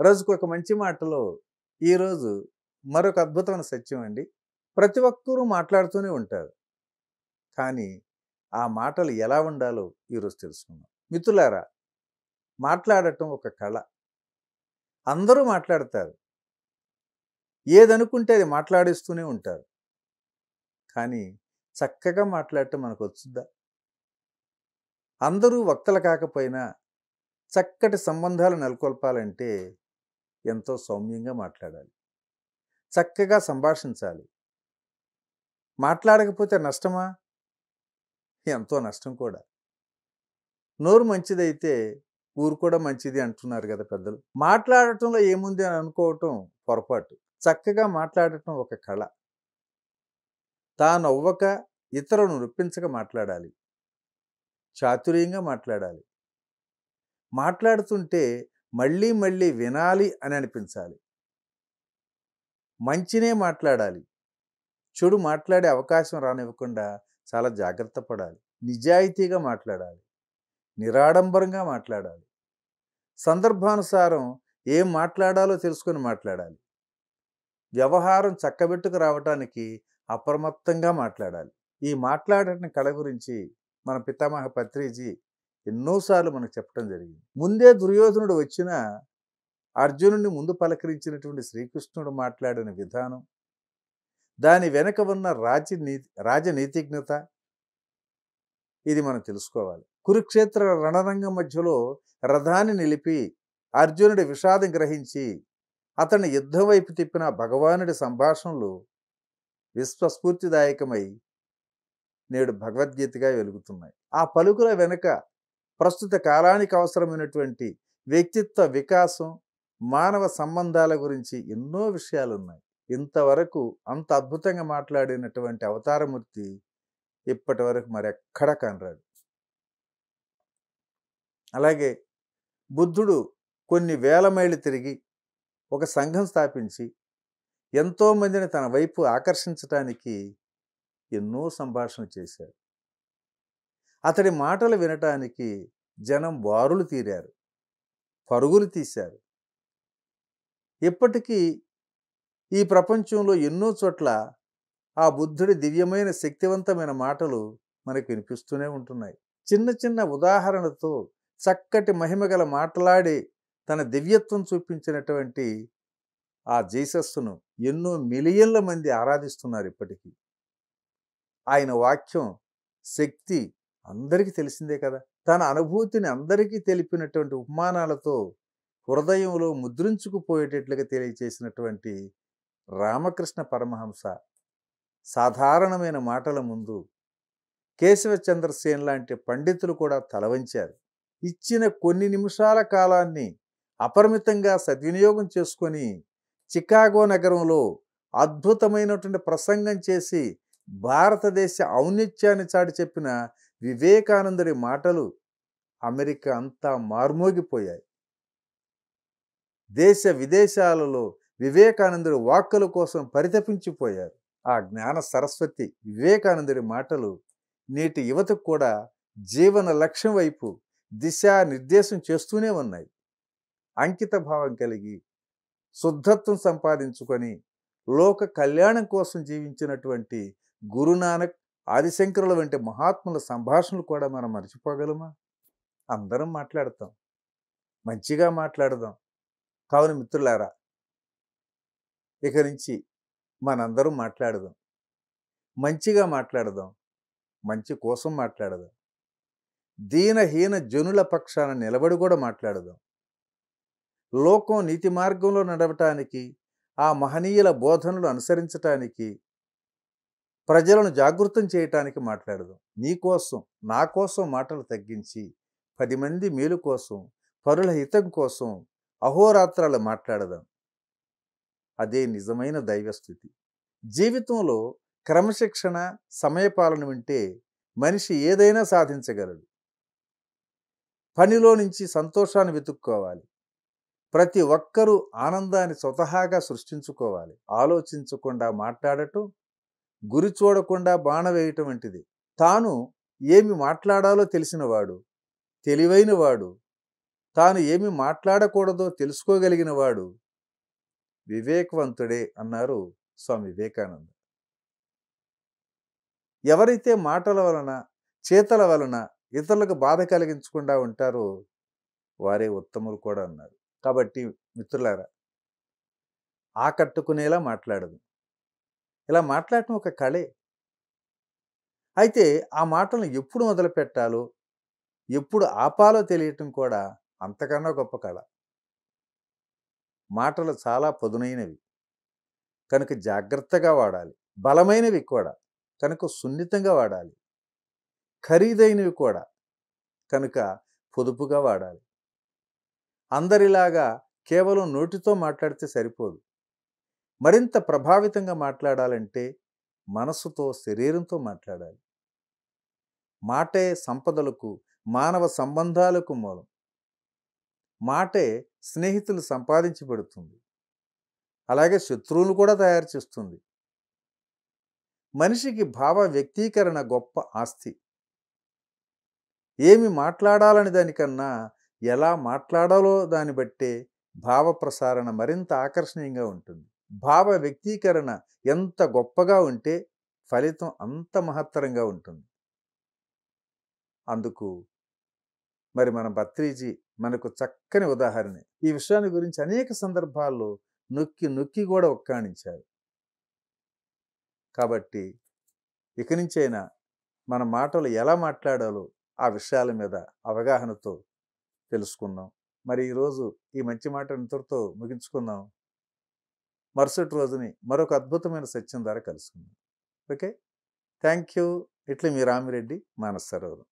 రోజుకు ఒక మంచి మాటలో ఈరోజు మరొక అద్భుతమైన సత్యం అండి ప్రతి ఒక్కరూ మాట్లాడుతూనే ఉంటారు కానీ ఆ మాటలు ఎలా ఉండాలో ఈరోజు తెలుసుకుందాం మిత్రులారా మాట్లాడటం ఒక కళ అందరూ మాట్లాడతారు ఏదనుకుంటే అది మాట్లాడిస్తూనే ఉంటారు కానీ చక్కగా మాట్లాడటం మనకు వచ్చుద్దా అందరూ వక్తలు కాకపోయినా చక్కటి సంబంధాలు నెలకొల్పాలంటే ఎంతో సౌమ్యంగా మాట్లాడాలి చక్కగా సంభాషించాలి మాట్లాడకపోతే నష్టమా ఎంతో నష్టం కూడా నోరు మంచిదైతే ఊరు కూడా మంచిది అంటున్నారు కదా పెద్దలు మాట్లాడటంలో ఏముంది అని అనుకోవటం పొరపాటు చక్కగా మాట్లాడటం ఒక కళ తాను అవ్వక ఇతరులను నొప్పించక మాట్లాడాలి చాతుర్యంగా మాట్లాడాలి మాట్లాడుతుంటే మళ్ళీ మళ్ళీ వినాలి అని అనిపించాలి మంచినే మాట్లాడాలి చెడు మాట్లాడే అవకాశం రానివ్వకుండా చాలా జాగ్రత్త పడాలి నిజాయితీగా మాట్లాడాలి నిరాడంబరంగా మాట్లాడాలి సందర్భానుసారం ఏం మాట్లాడాలో తెలుసుకొని మాట్లాడాలి వ్యవహారం చక్కబెట్టుకు రావటానికి అప్రమత్తంగా మాట్లాడాలి ఈ మాట్లాడటం కళ గురించి మన పితామహ పత్రిజీ ఎన్నోసార్లు మనకు చెప్పడం జరిగింది ముందే దుర్యోధనుడు వచ్చిన అర్జునుడిని ముందు పలకరించినటువంటి శ్రీకృష్ణుడు మాట్లాడిన విధానం దాని వెనక ఉన్న రాజనీ రాజనీతిజ్ఞత ఇది మనం తెలుసుకోవాలి కురుక్షేత్ర రణరంగం మధ్యలో రథాన్ని నిలిపి అర్జునుడి విషాదం గ్రహించి అతన్ని యుద్ధం వైపు తిప్పిన భగవానుడి సంభాషణలు విశ్వస్ఫూర్తిదాయకమై నేడు భగవద్గీతగా వెలుగుతున్నాయి ఆ పలుకుల వెనుక ప్రస్తుత కాలానికి అవసరమైనటువంటి వ్యక్తిత్వ వికాసం మానవ సంబంధాల గురించి ఎన్నో విషయాలు ఉన్నాయి ఇంతవరకు అంత అద్భుతంగా మాట్లాడినటువంటి అవతారమూర్తి ఇప్పటి వరకు మరెక్కడ కనరాడు అలాగే బుద్ధుడు కొన్ని వేల మైళ్ళు తిరిగి ఒక సంఘం స్థాపించి ఎంతోమందిని తన వైపు ఆకర్షించటానికి ఎన్నో సంభాషణ చేశాడు అతడి మాటలు వినటానికి జనం వారులు తీరారు పరుగులు తీశారు ఇప్పటికీ ఈ ప్రపంచంలో ఎన్నో చోట్ల ఆ బుద్ధుడి దివ్యమైన శక్తివంతమైన మాటలు మనకు వినిపిస్తూనే ఉంటున్నాయి చిన్న చిన్న ఉదాహరణతో చక్కటి మహిమగల మాట్లాడి తన దివ్యత్వం చూపించినటువంటి ఆ జీసస్ను ఎన్నో మిలియన్ల మంది ఆరాధిస్తున్నారు ఇప్పటికీ ఆయన వాక్యం శక్తి అందరికీ తెలిసిందే కదా తన అనుభూతిని అందరికీ తెలిపినటువంటి ఉపమానాలతో హృదయంలో ముద్రించుకుపోయేటట్లుగా తెలియచేసినటువంటి రామకృష్ణ పరమహంస సాధారణమైన మాటల ముందు కేశవచంద్రసేన్ లాంటి పండితులు కూడా తలవంచారు ఇచ్చిన కొన్ని నిమిషాల కాలాన్ని అపరిమితంగా సద్వినియోగం చేసుకొని చికాగో నగరంలో అద్భుతమైనటువంటి ప్రసంగం చేసి భారతదేశ ఔన్నత్యాన్ని చాటి చెప్పిన వివేకానందుడి మాటలు అమెరికా అంతా మార్మోగిపోయాయి దేశ విదేశాలలో వివేకానందుడి వాక్కుల కోసం పరితపించిపోయారు ఆ జ్ఞాన సరస్వతి వివేకానందుడి మాటలు నేటి యువతకు కూడా జీవన లక్ష్యం వైపు దిశా నిర్దేశం చేస్తూనే ఉన్నాయి అంకిత భావం కలిగి శుద్ధత్వం సంపాదించుకొని లోక కళ్యాణం కోసం జీవించినటువంటి గురునానక్ ఆదిశంకరుల వంటి మహాత్ముల సంభాషణలు కూడా మనం మర్చిపోగలమా అందరం మాట్లాడతాం మంచిగా మాట్లాడదాం కావున మిత్రులారా ఇక నుంచి మనందరం మాట్లాడదాం మంచిగా మాట్లాడదాం మంచి కోసం మాట్లాడదాం దీనహీన జనుల పక్షాన నిలబడి కూడా మాట్లాడదాం లోకం నీతి మార్గంలో నడవటానికి ఆ మహనీయుల బోధనలు అనుసరించటానికి ప్రజలను జాగృతం చేయటానికి మాట్లాడదాం నీ కోసం నా కోసం మాటలు తగ్గించి పది మంది మేలు కోసం పరుల హితం కోసం అహోరాత్రాలు మాట్లాడదాం అదే నిజమైన దైవస్థితి జీవితంలో క్రమశిక్షణ సమయపాలన వింటే మనిషి ఏదైనా సాధించగలడు పనిలో నుంచి సంతోషాన్ని వెతుక్కోవాలి ప్రతి ఒక్కరూ ఆనందాన్ని స్వతహాగా సృష్టించుకోవాలి ఆలోచించకుండా మాట్లాడటం గురి చూడకుండా బాణ వేయటం వంటిది తాను ఏమి మాట్లాడాలో తెలిసినవాడు తెలివైనవాడు తాను ఏమి మాట్లాడకూడదో తెలుసుకోగలిగిన వాడు వివేకవంతుడే అన్నారు స్వామి వివేకానంద ఎవరైతే మాటల వలన చేతల వలన ఇతరులకు బాధ కలిగించకుండా ఉంటారో వారే ఉత్తములు కూడా అన్నారు కాబట్టి మిత్రులారా ఆకట్టుకునేలా మాట్లాడదు ఇలా మాట్లాడటం ఒక కళే అయితే ఆ మాటలను ఎప్పుడు మొదలు పెట్టాలో ఎప్పుడు ఆపాలో తెలియటం కూడా అంతకన్నా గొప్ప కళ మాటలు చాలా పదునైనవి కనుక జాగ్రత్తగా వాడాలి బలమైనవి కూడా కనుక సున్నితంగా వాడాలి ఖరీదైనవి కూడా కనుక పొదుపుగా వాడాలి అందరిలాగా కేవలం నోటితో మాట్లాడితే సరిపోదు మరింత ప్రభావితంగా మాట్లాడాలంటే మనసుతో శరీరంతో మాట్లాడాలి మాటే సంపదలకు మానవ సంబంధాలకు మూలం మాటే స్నేహితులు సంపాదించి పెడుతుంది అలాగే శత్రువులు కూడా తయారు చేస్తుంది మనిషికి భావ వ్యక్తీకరణ గొప్ప ఆస్తి ఏమి మాట్లాడాలని దానికన్నా ఎలా మాట్లాడాలో దాన్ని బట్టే భావ ప్రసారణ మరింత ఆకర్షణీయంగా ఉంటుంది భావ వ్యక్తీకరణ ఎంత గొప్పగా ఉంటే ఫలితం అంత మహత్తరంగా ఉంటుంది అందుకు మరి మన భత్రీజీ మనకు చక్కని ఉదాహరణ ఈ విషయాన్ని గురించి అనేక సందర్భాల్లో నొక్కి నొక్కి కూడా ఒక్కాణించారు కాబట్టి ఇక నుంచైనా మన మాటలు ఎలా మాట్లాడాలో ఆ విషయాల మీద అవగాహనతో తెలుసుకుందాం మరి ఈరోజు ఈ మంచి మాట ఇంతటితో ముగించుకుందాం మరుసటి రోజుని మరొక అద్భుతమైన సత్యం ద్వారా కలుసుకుందాం ఓకే థ్యాంక్ యూ ఇట్లా మీ రామిరెడ్డి మానస సరోవరం